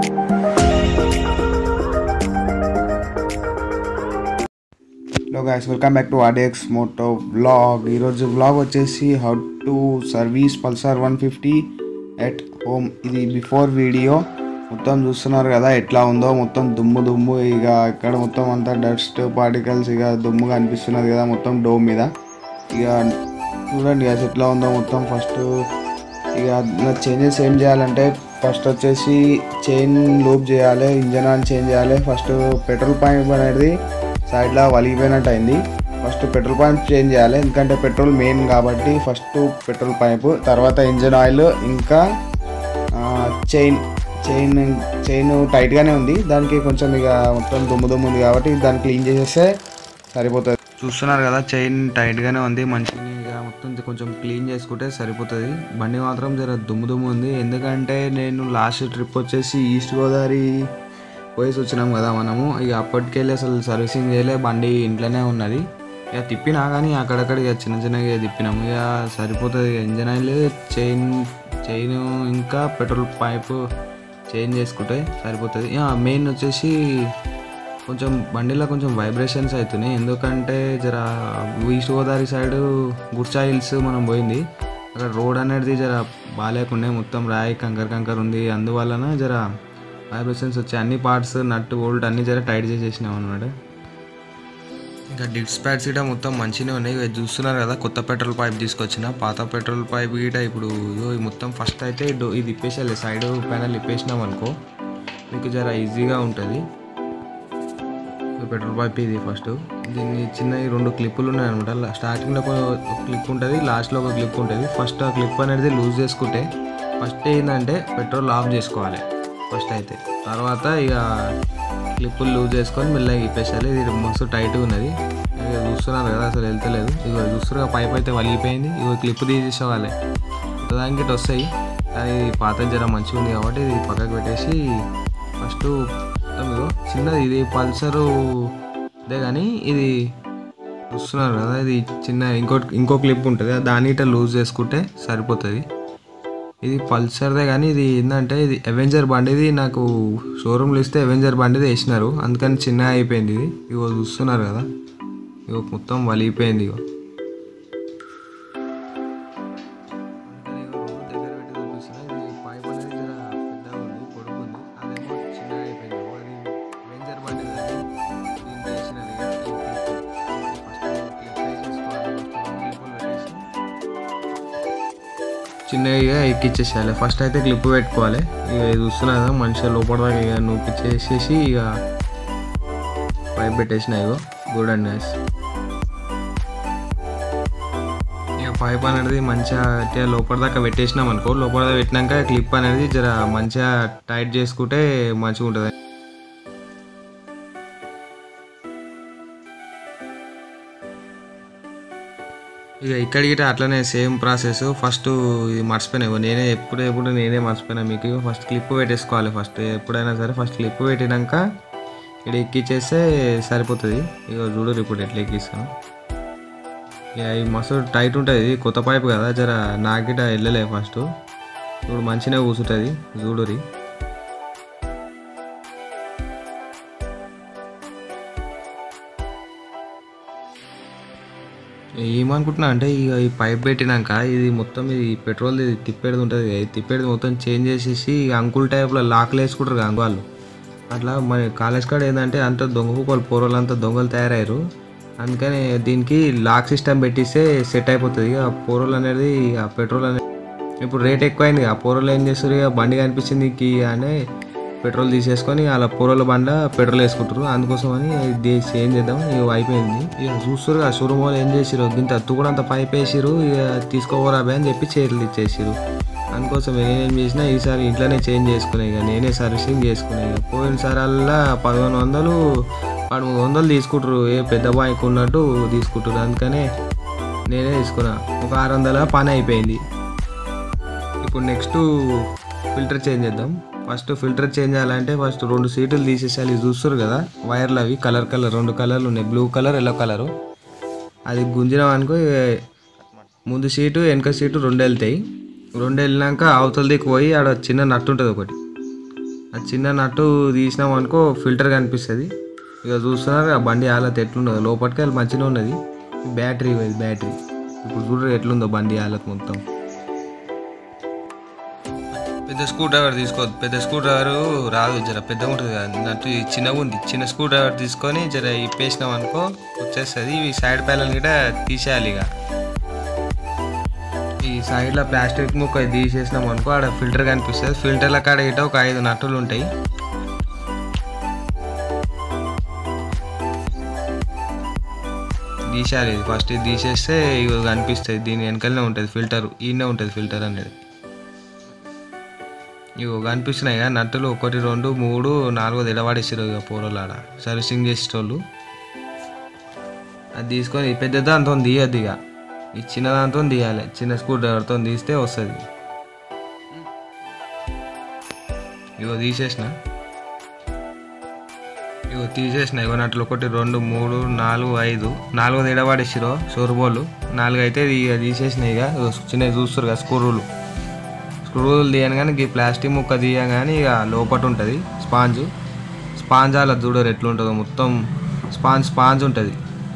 Hello guys welcome back to RDX moto vlog ఈరోజు vlog వచ్చేసి how to service Pulsar one fifty at home ఇది before video మొత్తం చూస్తున్నారు కదా ఎట్లా ఉందో మొత్తం దుమ్ము దుమ్ము ఇక ఇక్కడ మొత్తం అంతా డస్ట్ పార్టికల్స్ ఇక దుమ్ముగా అనిపిస్తున్నది కదా మొత్తం డోమ్ మీద ఇక చూడండి guys ఎట్లా ఉందో మొత్తం ఫస్ట్ ఇక నా చేంజెస్ ఏం చేయాలంటే ఫస్ట్ వచ్చేసి చైన్ లూప్ చేయాలి ఇంజన్ ఆన్ చేంజ్ చేయాలి ఫస్ట్ పెట్రోల్ పైప్ అనేది సైడ్లో వలిగిపోయినట్టు అయింది ఫస్ట్ పెట్రోల్ పైప్ చేంజ్ చేయాలి ఎందుకంటే పెట్రోల్ మెయిన్ కాబట్టి ఫస్ట్ పెట్రోల్ పైప్ తర్వాత ఇంజన్ ఆయిల్ ఇంకా చైన్ చైన్ చైన్ టైట్గానే ఉంది దానికి కొంచెం ఇక మొత్తం దుమ్ము దుమ్ము ఉంది కాబట్టి దాన్ని క్లీన్ చేసేస్తే సరిపోతుంది చూస్తున్నారు కదా చైన్ టైట్గానే ఉంది మంచిగా ఇక మొత్తం కొంచెం క్లీన్ చేసుకుంటే సరిపోతుంది బండి మాత్రం జర దుమ్ము దుమ్ము ఉంది ఎందుకంటే నేను లాస్ట్ ట్రిప్ వచ్చేసి ఈస్ట్ గోదావరి పోయేసి వచ్చినాం కదా మనము ఇక అప్పటికెళ్ళి అసలు సర్వీసింగ్ చేయలే బండి ఇంట్లోనే ఉన్నది ఇక తిప్పినా కానీ అక్కడక్కడ ఇక చిన్న చిన్నగా తిప్పినాము ఇక సరిపోతుంది ఇంజన్ ఆయిల్ చైన్ చైన్ ఇంకా పెట్రోల్ పైప్ చేంజ్ చేసుకుంటే సరిపోతుంది ఇక మెయిన్ వచ్చేసి కొంచెం బండిలో కొంచెం వైబ్రేషన్స్ అవుతున్నాయి ఎందుకంటే జర ఈస్ట్ గోదావరి సైడ్ గుడ్చా హిల్స్ మనం పోయింది అక్కడ రోడ్ అనేది జర బాగాలేకుండా మొత్తం రాయి కంకర్ కంకర్ ఉంది అందువలన జర వైబ్రేషన్స్ వచ్చాయి అన్ని పార్ట్స్ నట్ బోల్ట్ అన్ని జర టైట్ చేసేసినాం అనమాట ఇంకా డిస్క్ ప్యాడ్స్ గిట మొత్తం మంచిగానే ఉన్నాయి ఇవి చూస్తున్నారు కదా కొత్త పెట్రోల్ పైప్ తీసుకొచ్చిన పాత పెట్రోల్ పైప్ గిట ఇప్పుడు ఇగో ఈ మొత్తం ఫస్ట్ అయితే డో- ఇది ఇప్పేసాలి సైడ్ ప్యానల్ ఇప్పేసినాం అనుకో మీకు జర ఈజీగా ఉంటుంది పెట్రోల్ పైప్ ఇది ఫస్ట్ దీన్ని చిన్న ఈ రెండు క్లిప్పులు ఉన్నాయి అనమాట స్టార్టింగ్లో ఒక క్లిప్ ఉంటుంది లాస్ట్లో ఒక క్లిప్ ఉంటుంది ఫస్ట్ ఆ క్లిప్ అనేది లూజ్ చేసుకుంటే ఫస్ట్ ఏంటంటే పెట్రోల్ ఆఫ్ చేసుకోవాలి ఫస్ట్ అయితే తర్వాత ఇక క్లిప్పులు లూజ్ చేసుకొని మెల్లగా ఇప్పేసాలి ఇది మస్తు టైట్గా ఉన్నది ఇక చూస్తున్నారు కదా అసలు వెళ్తలేదు ఇక చూస్తున్నారు పైప్ అయితే వలిగిపోయింది ఇక క్లిప్ తీసేసేవాళ్ళే దానికి ఇటు వస్తాయి కానీ ఇది పాత జర మంచిగా ఉంది కాబట్టి ఇది పక్కకు పెట్టేసి ఫస్ట్ మొత్తం ఇగో చిన్నది ఇది పల్సరు అదే కానీ ఇది చూస్తున్నారు కదా ఇది చిన్న ఇంకో ఇంకో క్లిప్ ఉంటుంది దాన్ని ఇట్లా లూజ్ చేసుకుంటే సరిపోతుంది ఇది పల్సర్దే కానీ ఇది ఏంటంటే ఇది అవెంజర్ బండి ఇది నాకు షోరూమ్లో ఇస్తే అవెంజర్ బండిది వేసినారు అందుకని చిన్న అయిపోయింది ఇది ఇగో చూస్తున్నారు కదా ఇగో మొత్తం వలిగిపోయింది ఇగో అందుకని ఇగో రెండు దగ్గర పెట్టి చూపిస్తున్నా. ఇది పైప్ అనేది జర పెద్దగా ఉంది, పొడుగు ఉంది. అదేమో చిన్నగా అయిపోయింది. ఇగో అది అవెంజర్ బండిది అది. దీనికి వేసినది ఇగ. ఈ క్లిప్. ఇది ఫస్ట్ క్లిప్ వేసేసుకోవాలి. ఫస్ట్ రెండు క్లిప్పులు పెట్టేసి చిన్నగా ఎక్కిచ్చేసేయాలి ఫస్ట్ అయితే క్లిప్ పెట్టుకోవాలి ఇక ఇది చూస్తున్నా కదా మంచిగా లోపల దాకా ఇక నూపిచ్చేసేసి ఇక పైప్ పెట్టేసిన ఇగో గుడ్ అండ్ నైస్ ఇక పైప్ అనేది మంచిగా అంటే లోపల దాకా పెట్టేసినాం అనుకో లోపల దాకా పెట్టినాక క్లిప్ అనేది జర మంచిగా టైట్ చేసుకుంటే మంచిగా ఉంటుంది ఇక ఇక్కడ గిట్ట అట్లనే సేమ్ ప్రాసెస్ ఫస్ట్ ఇది మర్చిపోయినా ఇగో నేనే ఎప్పుడు ఎప్పుడు నేనే మర్చిపోయినా మీకు ఫస్ట్ క్లిప్ పెట్టేసుకోవాలి ఫస్ట్ ఎప్పుడైనా సరే ఫస్ట్ క్లిప్ పెట్టినాక ఇక్కడ ఎక్కిచ్చేస్తే సరిపోతుంది ఇక చూడరు ఇప్పుడు ఎట్లా ఎక్కిస్తాను ఇక ఈ మస్తు టైట్ ఉంటుంది కొత్త పైప్ కదా జర నాకిట వెళ్ళలే ఫస్ట్ ఇప్పుడు మంచిగా కూర్చుంటుంది చూడురి ఏమనుకుంటున్నా అంటే ఇక ఈ పైప్ పెట్టినాక ఇది మొత్తం ఇది పెట్రోల్ ఇది తిప్పేది ఉంటుంది కదా, ఇది తిప్పేది మొత్తం చేంజ్ చేసేసి ఇక అంకుల్ టైప్లో లాక్లు వేసుకుంటారు కదా వాళ్ళు అట్లా మరి కాలేజ్ కాడ ఏంటంటే అంత దొంగ కుప్పలు పోరలు అంతా దొంగలు తయారయ్యారు అందుకని దీనికి లాక్ సిస్టమ్ పెట్టిస్తే సెట్ అయిపోతుంది ఇక పోరలు అనేది ఇక పెట్రోల్ అనేది ఇప్పుడు రేట్ ఎక్కువైంది ఆ పోరలు ఏం చేస్తారు ఇక బండి కనిపించింది కి అని పెట్రోల్ తీసేసుకొని అలా పూరల బండ పెట్రోల్ వేసుకుంటారు అందుకోసం అని ఇది చేంజ్ చేద్దాం ఇక అయిపోయింది ఇక చూస్తారు ఆ షోరూమ్ వాళ్ళు ఏం చేసిరు ఇంత అత్తు కూడా అంత పైప్ వేసిరు ఇక తీసుకోవరా బే అని చెప్పి చీరలు ఇచ్చేసిరు అందుకోసం నేనేం చేసినా ఈసారి ఇంట్లోనే చేంజ్ చేసుకునే ఇక నేనే సర్వీసింగ్ చేసుకునే ఇక పోయినసారి అల్లా పదిహేను వందలు పదమూడు వందలు తీసుకుంటారు ఏ పెద్ద బాయ్కి ఉన్నట్టు తీసుకుంటారు అందుకనే నేనే తీసుకున్నా ఒక ఆరు వందల పని అయిపోయింది ఇప్పుడు నెక్స్ట్ ఫిల్టర్ చేంజ్ చేద్దాం ఫస్ట్ ఫిల్టర్ చేంజ్ చేయాలంటే ఫస్ట్ రెండు సీట్లు తీసేసాలి ఇది చూస్తారు కదా వైర్లు అవి కలర్ కలర్ రెండు కలర్లు ఉన్నాయి బ్లూ కలర్ ఎల్లో కలరు అది గుంజినాం అనుకో ఇక ముందు సీటు వెనక సీటు రెండు వెళ్తాయి రెండు వెళ్ళినాక అవతల దిక్కు పోయి ఆడ చిన్న నట్టు ఉంటుంది ఒకటి ఆ చిన్న నట్టు తీసినాం అనుకో ఫిల్టర్ కనిపిస్తుంది ఇక చూస్తున్నారు ఆ బండి హాలత్ ఎట్లున్నదో లోపలికి వెళ్ళి మంచిగా ఉన్నది బ్యాటరీ ఇది బ్యాటరీ ఇప్పుడు చూడరు ఎట్లుందో బండి హాలత్ మొత్తం పెద్ద స్క్రూ డ్రైవర్ తీసుకోవద్దు పెద్ద స్క్రూ డ్రైవర్ రాదు జర పెద్దగా ఉంటుంది కదా నట్టు ఇది చిన్నగా ఉంది చిన్న స్క్రూ డ్రైవర్ తీసుకొని జర ఇప్పేసినాం అనుకో వచ్చేస్తుంది ఇవి సైడ్ ప్యానల్ గిట తీసేయాలి ఇక ఈ సైడ్లో ప్లాస్టిక్ ముక్క తీసేసినాం అనుకో ఆడ ఫిల్టర్ కనిపిస్తుంది ఫిల్టర్ల కాడ గిట ఒక ఐదు నట్టులు ఉంటాయి తీసేయాలి ఇది ఫస్ట్ ఇది తీసేస్తే ఇవి కనిపిస్తుంది దీని వెనకలనే ఉంటుంది ఫిల్టర్ ఈయనే ఉంటుంది ఫిల్టర్ అనేది ఇవి కనిపిస్తున్నాయి కదా నట్టులు ఒకటి రెండు మూడు నాలుగు ఎడవాడేసారు ఇక పూరలు ఆడ సర్వీసింగ్ చేసేటోళ్ళు అది తీసుకొని పెద్ద దాంతో తీయద్దు ఇక ఈ చిన్న దాంతో తీయాలి చిన్న స్క్రూ డ్రైవర్తో తీస్తే వస్తుంది ఇగో తీసేసిన ఇగో తీసేసిన ఇగో నట్లు ఒకటి రెండు మూడు నాలుగు ఐదు నాలుగు ఎడవాడేసిరో సోరుబోళ్ళు నాలుగు అయితే ఇక తీసేసిన ఇక ఇగో చిన్నవి చూస్తారు కదా స్క్రూలు స్క్రూలు తీయగానే ఈ ప్లాస్టిక్ ముక్క తీయగానే ఇక లోపట ఉంటుంది స్పాంజ్ స్పాంజ్ అలా చూడరు ఎట్లుంటుందో మొత్తం స్పాంజ్ స్పాంజ్ ఉంటుంది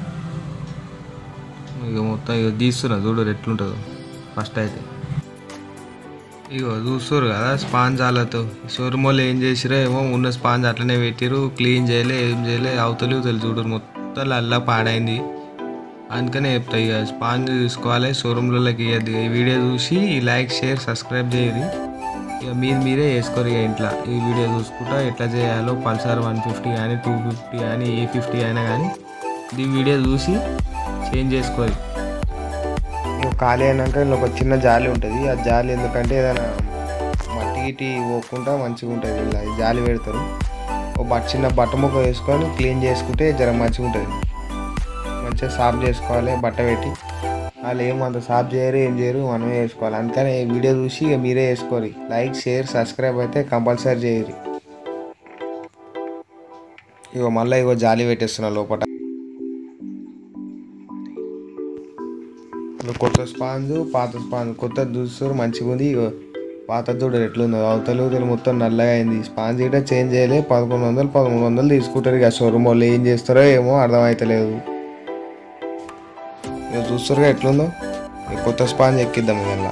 ఇక మొత్తం ఇక తీస్తున్నా చూడరు ఎట్లుంటుందో ఫస్ట్ అయితే ఇగో చూస్తారు కదా స్పాంజ్ వాళ్ళతో షోరూమ్ వాళ్ళు ఏం చేసిరో ఏమో ఉన్న స్పాంజ్ అట్లనే పెట్టిరు క్లీన్ చేయలే ఏం చేయలే అవతలి ఇవతలి చూడరు మొత్తం అల్లా పాడైంది అందుకనే చెప్తా ఇక స్పాంజ్ తీసుకోవాలి షోరూమ్లలోకి ఇవ్వద్దు ఈ వీడియో చూసి లైక్ షేర్ సబ్స్క్రైబ్ చేయరు ఇక మీరు మీరే వేసుకోరు ఇక ఇంట్లో ఈ వీడియో చూసుకుంటా ఎట్లా చేయాలో పల్సర్ వన్ ఫిఫ్టీ కానీ టూ ఫిఫ్టీ కానీ ఏ ఫిఫ్టీ అయినా కానీ ఈ వీడియో చూసి చేంజ్ చేసుకోరు ఇక ఖాళీ అయినాక ఇందులో ఒక చిన్న జాలి ఉంటుంది ఆ జాలి ఎందుకంటే ఏదైనా మట్టి గిట్టి పోకుండా మంచిగా ఉంటుంది ఇలా ఈ జాలి పెడతారు ఒక బట్ట చిన్న బట్ట ముక్క వేసుకొని క్లీన్ చేసుకుంటే జర మంచిగా ఉంటుంది మంచిగా సాఫ్ చేసుకోవాలి బట్ట పెట్టి వాళ్ళు ఏం అంత సాఫ్ చేయరు ఏం చేయరు మనమే వేసుకోవాలి అందుకని ఈ వీడియో చూసి ఇక మీరే వేసుకోరు లైక్ షేర్ సబ్స్క్రైబ్ అయితే కంపల్సరీ చేయరు ఇగో మళ్ళీ ఇగో జాలి పెట్టేస్తున్నా లోపల ఇప్పుడు కొత్త స్పాంజ్ పాత స్పాంజ్ కొత్త చూస్తారు మంచిగా ఉంది ఇగో పాత చూడరు ఎట్లుందో అవతల ఇవతల మొత్తం నల్లగా అయింది స్పాంజ్ కూడా చేంజ్ చేయలే పదకొండు వందలు పదమూడు వందలు తీసుకుంటారు ఇక షోరూమ్ వాళ్ళు ఏం చేస్తారో ఏమో అర్థమవుతలేదు ఇక చూస్తారుగా ఎట్లుందో ఈ కొత్త స్పాంజ్ ఎక్కిద్దాం ఇలా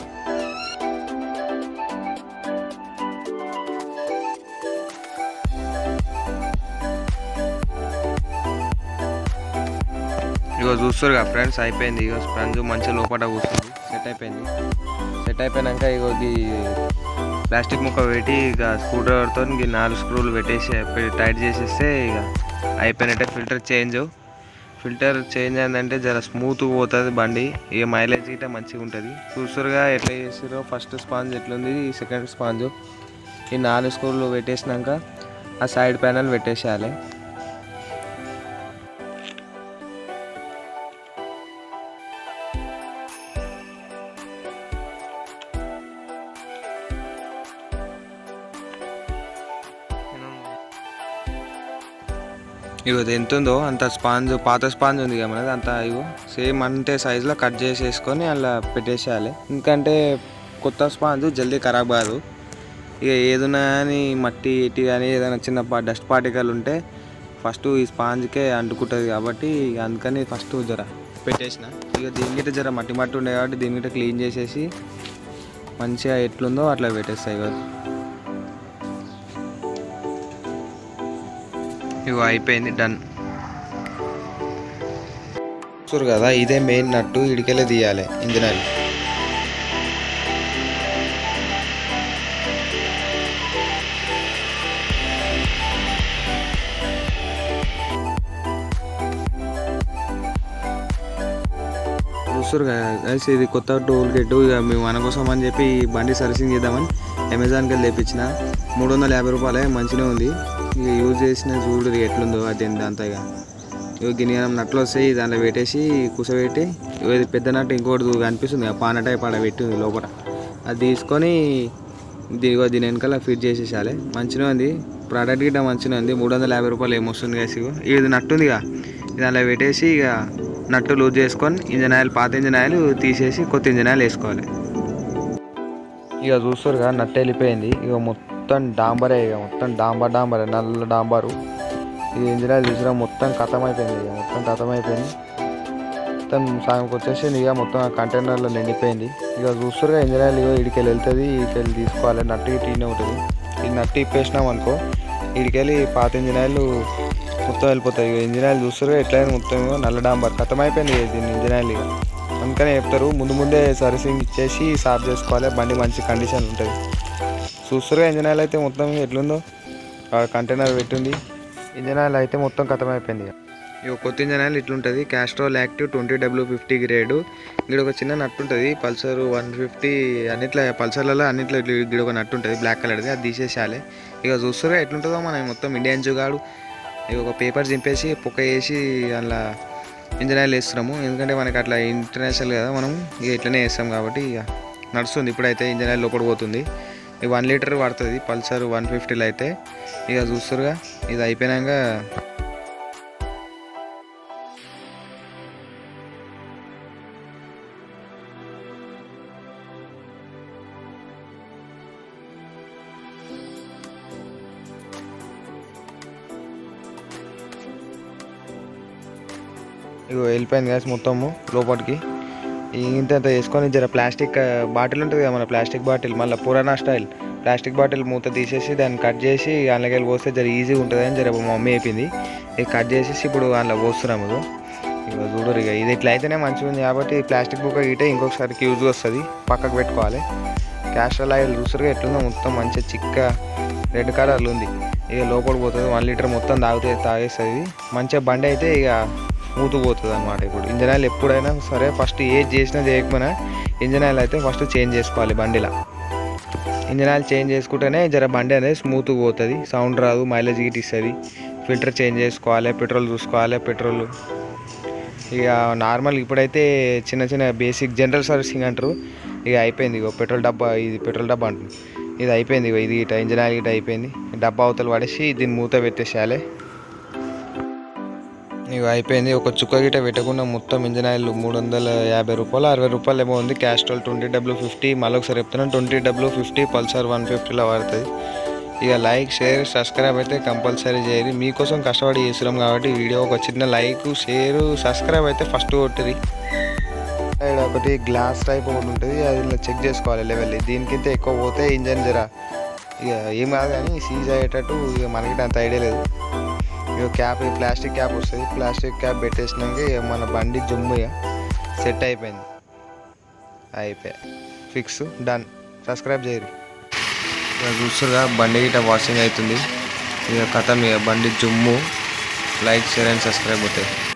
ఇగో చూస్తారు కదా ఫ్రెండ్స్ అయిపోయింది ఇగో స్పంజ్ మంచిగా లోపల కూర్చుంది సెట్ అయిపోయింది సెట్ అయిపోయినాక ఇగో ఈ ప్లాస్టిక్ ముక్క పెట్టి ఇక స్క్రూ డ్రైవర్తో ఇంక నాలుగు స్క్రూలు పెట్టేసి పె- టైట్ చేసేస్తే ఇక అయిపోయినట్టే ఫిల్టర్ చేంజ్ ఫిల్టర్ చేంజ్ అయిందంటే జర స్మూత్ పోతుంది బండి ఇక మైలేజ్ గిట్ట మంచిగా ఉంటుంది చూస్తారుగా ఎట్లా చేసారో ఫస్ట్ స్పాంజ్ ఎట్లుంది సెకండ్ స్పాంజ్ ఈ నాలుగు స్క్రూలు పెట్టేసినాక ఆ సైడ్ ప్యానల్ పెట్టేసేయాలి ఇగో ఇది ఎంత ఉందో అంత స్పాంజ్ పాత స్పాంజ్ ఉంది కదా మనది అంత ఇగో సేమ్ అంతే సైజులో కట్ చేసేసుకొని అలా పెట్టేసేయాలి ఎందుకంటే కొత్త స్పాంజ్ జల్దీ ఖరాబ్ కాదు ఇక ఏదైనా కానీ మట్టి ఇటు కానీ ఏదైనా చిన్న డస్ట్ పార్టికల్ ఉంటే ఫస్ట్ ఈ స్పాంజ్కే అంటుకుంటుంది కాబట్టి ఇక అందుకని ఫస్ట్ జర పెట్టేసిన ఇక దీని గిట్ట జర మట్టి మట్టి ఉండే కాబట్టి దీని గిట్ట క్లీన్ చేసేసి మంచిగా ఎట్లుందో అట్లా పెట్టేస్తాయి కదా ఇగో అయిపోయింది డన్ చూరు కదా ఇదే మెయిన్ నట్టు ఇడికెళ్ళే తీయాలి ఇంజిన్ ఆయిల్ చూస్తారు కదా guys, ఇది కొత్త టోల్ గేట్ ఇక మేము మన కోసం అని చెప్పి ఈ బండి సర్వీసింగ్ చేద్దామని అమెజాన్కి వెళ్ళి తెప్పించిన మూడు వందల యాభై రూపాయలే మంచిగా ఉంది ఇక యూజ్ చేసిన చూడు ఎట్లుందో అది ఎంత అంతా ఇక ఇక గిన్నె నట్లు వస్తాయి దాంట్లో పెట్టేసి కూసబెట్టి ఇగో ఇది పెద్ద నట్టు ఇంకోటి కనిపిస్తుంది ఆ పాన టైప్ ఆడ పెట్టింది లోపల అది తీసుకొని దిగో దీని వెనకాల ఫిట్ చేసేసాలి మంచిగా ఉంది ప్రోడక్ట్ గిట్ట మంచిగా ఉంది మూడు వందల యాభై రూపాయలు ఏమొస్తుంది కదా ఇగో ఇది నట్టు ఉందిగా దాంట్లో పెట్టేసి ఇక నట్టు లూజ్ చేసుకొని ఇంజన్ ఆయిల్ పాత ఇంజన్ ఆయిల్ తీసేసి కొత్త ఇంజన్ ఆయిల్ వేసుకోవాలి ఇక చూస్తారు కదా నట్టు వెళ్ళిపోయింది ఇక మొత్తం మొత్తం డాంబరే ఇక మొత్తం డాంబర్ డాంబరే నల్ల డాంబరు ఇది ఇంజిన్ ఆయిల్ చూసినా మొత్తం ఖతం అయిపోయింది ఇక మొత్తం ఖతం అయిపోయింది మొత్తం సగంకి వచ్చేసి ఇక మొత్తం ఆ కంటైనర్లో నిండిపోయింది ఇక చూస్తురుగా ఇంజిన్ ఆయిల్ ఇగో ఇడికెళ్ళి వెళ్తుంది ఇడికెళ్ళి తీసుకోవాలి నట్టు ఇటీనే ఉంటుంది ఈ నట్టు ఇప్పేసినాం అనుకో ఇడికెళ్ళి పాత ఇంజిన్ ఆయిల్ మొత్తం వెళ్ళిపోతాయి ఇక ఇంజిన్ ఆయిల్ చూస్తురుగా ఎట్లయినా మొత్తం ఇగో నల్ల డాంబర్ ఖతం అయిపోయింది ఇక దీని ఇంజిన్ ఆయిల్ ఇక అందుకనే చెప్తారు ముందు ముందే సర్వీసింగ్ ఇచ్చేసి సాఫ్ చేసుకోవాలి బండి మంచి కండిషన్ ఉంటుంది చూస్తురుగా ఇంజిన్ ఆయిల్ అయితే మొత్తం ఎట్లుందో ఆ కంటైనర్ పెట్టింది ఇంజిన్ ఆయిల్ అయితే మొత్తం ఖతం అయిపోయింది ఇక ఇక కొత్త ఇంజన్ ఆయిల్ ఇట్లుంటుంది Castrol active twenty W fifty grade ఇక్కడ ఒక చిన్న నట్టు ఉంటుంది పల్సర్ వన్ ఫిఫ్టీ అన్నిట్లో పల్సర్లలో అన్నిట్లో ఇక్కడ ఒక నట్టు ఉంటుంది బ్లాక్ కలర్ది అది తీసేసాలి ఇక చూస్తారా ఎట్లుంటుందో మనం మొత్తం ఇండియన్ జుగాడు ఇక ఒక పేపర్ చింపేసి పొక్క వేసి అందులో ఇంజన్ ఆయిల్ వేస్తున్నాము ఎందుకంటే మనకి అట్లా ఇంటర్నేషనల్ కదా మనం ఇక ఇట్లనే వేస్తాం కాబట్టి ఇక నడుస్తుంది ఇప్పుడైతే ఇంజన్ ఆయిల్ లోపల పోతుంది ఇక వన్ లీటర్ పడుతుంది పల్సర్ వన్ ఫిఫ్టీలో అయితే ఇక చూస్తారుగా ఇది అయిపోయినాక ఇగో వెళ్ళిపోయింది గ్యాస్ మొత్తము లోపలికి ఇంత ఇంత వేసుకొని జర ప్లాస్టిక్ బాటిల్ ఉంటుంది కదా మన ప్లాస్టిక్ బాటిల్ మళ్ళీ పురాణా స్టైల్ ప్లాస్టిక్ బాటిల్ మూత తీసేసి దాన్ని కట్ చేసి అందులోకి వెళ్ళి పోస్తే జర ఈజీగా ఉంటుంది అని జర మా మమ్మీ అయిపోయింది ఇది కట్ చేసేసి ఇప్పుడు అందులో పోస్తున్నాము ఇగో ఇక చూడరు ఇక ఇది ఇట్లా అయితేనే మంచిగా ఉంది కాబట్టి ప్లాస్టిక్ బుక్ ఇటే ఇంకొకసారికి యూజ్ వస్తుంది పక్కకు పెట్టుకోవాలి క్యాస్ట్రల్ ఆయిల్ చూసారుగా ఎట్లుందో మొత్తం మంచిగా చిక్క రెడ్ కలర్లో ఉంది ఇక లోపలికి పోతుంది వన్ లీటర్ మొత్తం తాగితే తాగేస్తుంది మంచిగా బండి అయితే ఇక స్మూత్ పోతుంది అనమాట ఇప్పుడు ఇంజన్ ఆయిల్ ఎప్పుడైనా సరే ఫస్ట్ ఏది చేసినా చేయకపోయినా ఇంజన్ ఆయిల్ అయితే ఫస్ట్ చేంజ్ చేసుకోవాలి బండిలో ఇంజన్ ఆయిల్ చేంజ్ చేసుకుంటేనే జర బండి అనేది స్మూత్ పోతుంది సౌండ్ రాదు మైలేజ్ గిట్ ఇస్తుంది ఫిల్టర్ చేంజ్ చేసుకోవాలి పెట్రోల్ చూసుకోవాలి పెట్రోల్ ఇక నార్మల్ ఇప్పుడైతే చిన్న చిన్న బేసిక్ జనరల్ సర్వీసింగ్ అంటారు ఇక అయిపోయింది ఇక పెట్రోల్ డబ్బా ఇది పెట్రోల్ డబ్బా అంటుంది ఇది అయిపోయింది ఇక ఇది ఇట ఇంజన్ ఆయిల్ గిట అయిపోయింది డబ్బా అవతల పడేసి దీన్ని మూత పెట్టేసేయాలి ఇక అయిపోయింది ఒక చుక్క గిట పెట్టకుండా మొత్తం ఇంజన్ ఆయిల్ మూడు వందల యాభై రూపాయలు అరవై రూపాయలు ఏమో ఉంది క్యాస్ట్రోల్ ట్వంటీ డబ్ల్యూ ఫిఫ్టీ మళ్ళీ ఒకసారి చెప్తున్నాను twenty W fifty Pulsar one ఫిఫ్టీలో పడుతుంది ఇక లైక్ షేర్ సబ్స్క్రైబ్ అయితే కంపల్సరీ చేయాలి మీకోసం కష్టపడి చేస్తున్నాం కాబట్టి వీడియో ఒక చిన్న లైక్ షేర్ సబ్స్క్రైబ్ అయితే ఫస్ట్ కొట్టిరి ఇక్కడ ఒకటి గ్లాస్ టైప్ ఒకటి ఉంటుంది అది ఇలా చెక్ చేసుకోవాలి లెవెల్ దీనికింత ఎక్కువ పోతే ఇంజన్ జర ఇక ఏం కాదు కానీ సీజ్ అయ్యేటట్టు ఇక మనకి అంత ఐడియా లేదు ఇక క్యాప్ ప్లాస్టిక్ క్యాప్ వస్తుంది ప్లాస్టిక్ క్యాప్ పెట్టేసినాక ఇక మన బండి జమ్ము ఇక సెట్ అయిపోయింది అయిపోయా ఫిక్స్ డన్ సబ్స్క్రైబ్ చేయరు ఇక చూస్తుగా బండి గిట్ట వాషింగ్ అవుతుంది ఇక కథ ఇక బండి జుమ్ము లైక్ షేర్ అండ్ సబ్స్క్రైబ్ అవుతాయి